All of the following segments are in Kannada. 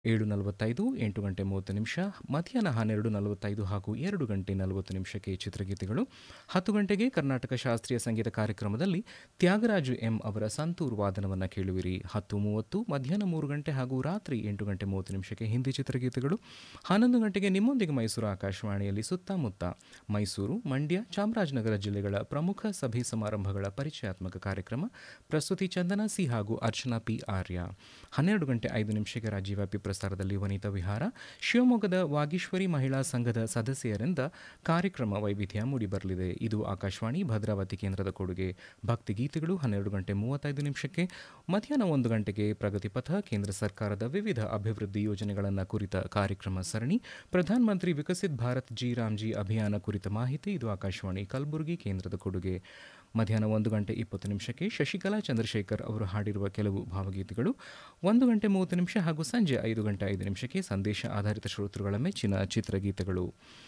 ಏಳು ನಲವತ್ತೈದು ಎಂಟು ಗಂಟೆ ಮೂವತ್ತು ನಿಮಿಷ ಮಧ್ಯಾಹ್ನ ಹನ್ನೆರಡು ನಲವತ್ತೈದು ಹಾಗೂ ಎರಡು ಗಂಟೆ ನಲವತ್ತು ನಿಮಿಷಕ್ಕೆ ಚಿತ್ರಗೀತೆಗಳು ಹತ್ತು ಗಂಟೆಗೆ ಕರ್ನಾಟಕ ಶಾಸ್ತ್ರೀಯ ಸಂಗೀತ ಕಾರ್ಯಕ್ರಮದಲ್ಲಿ ತ್ಯಾಗರಾಜು ಎಂ ಅವರ ಸಂತೂರ್ ವಾದನವನ್ನು ಕೇಳುವಿರಿ ಹತ್ತು ಮೂವತ್ತು ಮಧ್ಯಾಹ್ನ ಮೂರು ಗಂಟೆ ಹಾಗೂ ರಾತ್ರಿ ಎಂಟು ಗಂಟೆ ಮೂವತ್ತು ನಿಮಿಷಕ್ಕೆ ಹಿಂದಿ ಚಿತ್ರಗೀತೆಗಳು ಹನ್ನೊಂದು ಗಂಟೆಗೆ ನಿಮ್ಮೊಂದಿಗೆ ಮೈಸೂರು ಆಕಾಶವಾಣಿಯಲ್ಲಿ ಸುತ್ತಮುತ್ತ ಮೈಸೂರು ಮಂಡ್ಯ ಚಾಮರಾಜನಗರ ಜಿಲ್ಲೆಗಳ ಪ್ರಮುಖ ಸಭೆ ಸಮಾರಂಭಗಳ ಪರಿಚಯಾತ್ಮಕ ಕಾರ್ಯಕ್ರಮ ಪ್ರಸ್ತುತಿ ಚಂದನ ಸಿ ಹಾಗೂ ಅರ್ಚನಾ ಪಿ ಆರ್ಯ ಹನ್ನೆರಡು ಗಂಟೆ ಐದು ನಿಮಿಷಕ್ಕೆ ರಾಜ್ಯವ್ಯಾಪಿ ಪ್ರಸಾರದಲ್ಲಿ ವನಿತಾ ವಿಹಾರ ಶಿವಮೊಗ್ಗದ ವಾಗೀಶ್ವರಿ ಮಹಿಳಾ ಸಂಘದ ಸದಸ್ಯರಿಂದ ಕಾರ್ಯಕ್ರಮ ವೈವಿಧ್ಯ ಮೂಡಿಬರಲಿದೆ ಇದು ಆಕಾಶವಾಣಿ ಭದ್ರಾವತಿ ಕೇಂದ್ರದ ಕೊಡುಗೆ ಭಕ್ತಿ ಗೀತೆಗಳು ಹನ್ನೆರಡು ಗಂಟೆ ಮೂವತ್ತೈದು ನಿಮಿಷಕ್ಕೆ ಮಧ್ಯಾಹ್ನ ಒಂದು ಗಂಟೆಗೆ ಪ್ರಗತಿ ಪಥ ಕೇಂದ್ರ ಸರ್ಕಾರದ ವಿವಿಧ ಅಭಿವೃದ್ಧಿ ಯೋಜನೆಗಳನ್ನು ಕುರಿತ ಕಾರ್ಯಕ್ರಮ ಸರಣಿ ಪ್ರಧಾನ ಮಂತ್ರಿ ವಿಕಸಿತ್ ಭಾರತ್ ಜಿ ರಾಮ್ಜಿ ಅಭಿಯಾನ ಕುರಿತ ಮಾಹಿತಿ ಇದು ಆಕಾಶವಾಣಿ ಕಲಬುರಗಿ ಕೇಂದ್ರದ ಕೊಡುಗೆ ಮಧ್ಯಾಹ್ನ ಒಂದು ಗಂಟೆ ಇಪ್ಪತ್ತು ನಿಮಿಷಕ್ಕೆ ಶಶಿಕಲಾ ಚಂದ್ರಶೇಖರ್ ಅವರು ಹಾಡಿರುವ ಕೆಲವು ಭಾವಗೀತೆಗಳು ಒಂದು ಗಂಟೆ ಮೂವತ್ತು ನಿಮಿಷ ಹಾಗೂ ಸಂಜೆ ಐದು ಗಂಟೆ ಐದು ನಿಮಿಷಕ್ಕೆ ಸಂದೇಶ ಆಧಾರಿತ ಶ್ರೋತೃಗಳ ಮೆಚ್ಚಿನ ಚಿತ್ರಗೀತೆಗಳು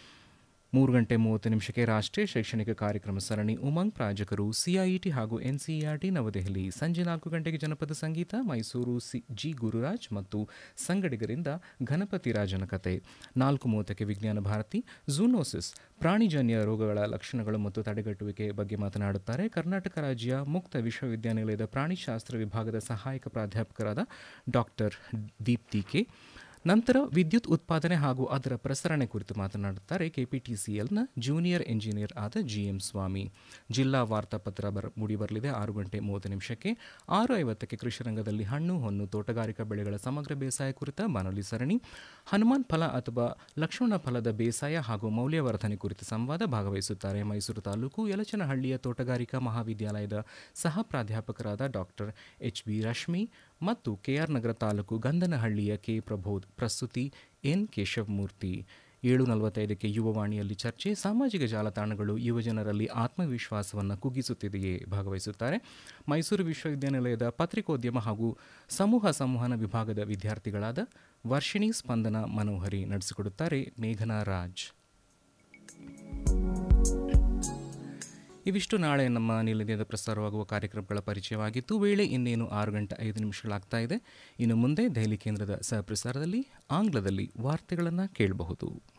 ಮೂರು ಗಂಟೆ ಮೂವತ್ತು ನಿಮಿಷಕ್ಕೆ ರಾಷ್ಟ್ರೀಯ ಶೈಕ್ಷಣಿಕ ಕಾರ್ಯಕ್ರಮ ಸರಣಿ ಉಮಂಗ್ ಪ್ರಾಯೋಜಕರು ಸಿಐಇಟಿ ಹಾಗೂ ಎನ್ಸಿಇಆರ್ಟಿ ನವದೆಹಲಿ ಸಂಜೆ ನಾಲ್ಕು ಗಂಟೆಗೆ ಜನಪದ ಸಂಗೀತ ಮೈಸೂರು ಸಿ ಜಿ ಗುರುರಾಜ್ ಮತ್ತು ಸಂಗಡಿಗರಿಂದ ಗಣಪತಿ ರಾಜನ ಕತೆ ನಾಲ್ಕು ಮೂವತ್ತಕ್ಕೆ ವಿಜ್ಞಾನ ಭಾರತಿ ಝೂನೋಸಿಸ್ ಪ್ರಾಣಿಜನ್ಯ ರೋಗಗಳ ಲಕ್ಷಣಗಳು ಮತ್ತು ತಡೆಗಟ್ಟುವಿಕೆ ಬಗ್ಗೆ ಮಾತನಾಡುತ್ತಾರೆ ಕರ್ನಾಟಕ ರಾಜ್ಯ ಮುಕ್ತ ವಿಶ್ವವಿದ್ಯಾನಿಲಯದ ಪ್ರಾಣಿಶಾಸ್ತ್ರ ವಿಭಾಗದ ಸಹಾಯಕ ಪ್ರಾಧ್ಯಾಪಕರಾದ ಡಾಕ್ಟರ್ ದೀಪ್ತಿ ಕೆ ನಂತರ ವಿದ್ಯುತ್ ಉತ್ಪಾದನೆ ಹಾಗೂ ಅದರ ಪ್ರಸರಣೆ ಕುರಿತು ಮಾತನಾಡುತ್ತಾರೆ ಕೆಪಿಟಿಸಿಎಲ್ನ ಜೂನಿಯರ್ ಎಂಜಿನಿಯರ್ ಆದ ಜಿಎಂ ಸ್ವಾಮಿ ಜಿಲ್ಲಾ ವಾರ್ತಾಪತ್ರ ಬರ ಮೂಡಿಬರಲಿದೆ ಆರು ಗಂಟೆ ಮೂವತ್ತು ನಿಮಿಷಕ್ಕೆ ಆರು ಐವತ್ತಕ್ಕೆ ಕೃಷಿ ರಂಗದಲ್ಲಿ ಹಣ್ಣು ಹೊನ್ನು ತೋಟಗಾರಿಕಾ ಬೆಳೆಗಳ ಸಮಗ್ರ ಬೇಸಾಯ ಕುರಿತ ಬಾನುಲಿ ಸರಣಿ ಹನುಮಾನ್ ಫಲ ಅಥವಾ ಲಕ್ಷ್ಮಣ ಫಲದ ಬೇಸಾಯ ಹಾಗೂ ಮೌಲ್ಯವರ್ಧನೆ ಕುರಿತ ಸಂವಾದ ಭಾಗವಹಿಸುತ್ತಾರೆ ಮೈಸೂರು ತಾಲೂಕು ಯಲಚನಹಳ್ಳಿಯ ತೋಟಗಾರಿಕಾ ಮಹಾವಿದ್ಯಾಲಯದ ಸಹ ಪ್ರಾಧ್ಯಾಪಕರಾದ ಡಾಕ್ಟರ್ ಎಚ್ ಬಿ ರಶ್ಮಿ ಮತ್ತು ಕೆಆರ್ ನಗರ ತಾಲೂಕು ಗಂಧನಹಳ್ಳಿಯ ಕೆ ಪ್ರಬೋಧ್ ಪ್ರಸ್ತುತಿ ಎನ್ ಕೇಶವಮೂರ್ತಿ ಏಳು ನಲವತ್ತೈದಕ್ಕೆ ಯುವವಾಣಿಯಲ್ಲಿ ಚರ್ಚೆ ಸಾಮಾಜಿಕ ಜಾಲತಾಣಗಳು ಯುವಜನರಲ್ಲಿ ಆತ್ಮವಿಶ್ವಾಸವನ್ನು ಕುಗ್ಗಿಸುತ್ತಿದೆಯೇ ಭಾಗವಹಿಸುತ್ತಾರೆ ಮೈಸೂರು ವಿಶ್ವವಿದ್ಯಾನಿಲಯದ ಪತ್ರಿಕೋದ್ಯಮ ಹಾಗೂ ಸಮೂಹ ಸಂವಹನ ವಿಭಾಗದ ವಿದ್ಯಾರ್ಥಿಗಳಾದ ವರ್ಷಿಣಿ ಸ್ಪಂದನ ಮನೋಹರಿ ನಡೆಸಿಕೊಡುತ್ತಾರೆ ಮೇಘನಾ ರಾಜ್ ಇವಿಷ್ಟು ನಾಳೆ ನಮ್ಮ ನಿಲಯದ ಪ್ರಸಾರವಾಗುವ ಕಾರ್ಯಕ್ರಮಗಳ ಪರಿಚಯವಾಗಿತ್ತು ವೇಳೆ ಇನ್ನೇನು ಆರು ಗಂಟೆ ಐದು ನಿಮಿಷಗಳಾಗ್ತಾ ಇದೆ ಇನ್ನು ಮುಂದೆ ದೆಹಲಿ ಕೇಂದ್ರದ ಸಹ ಪ್ರಸಾರದಲ್ಲಿ ಆಂಗ್ಲದಲ್ಲಿ ವಾರ್ತೆಗಳನ್ನು ಕೇಳಬಹುದು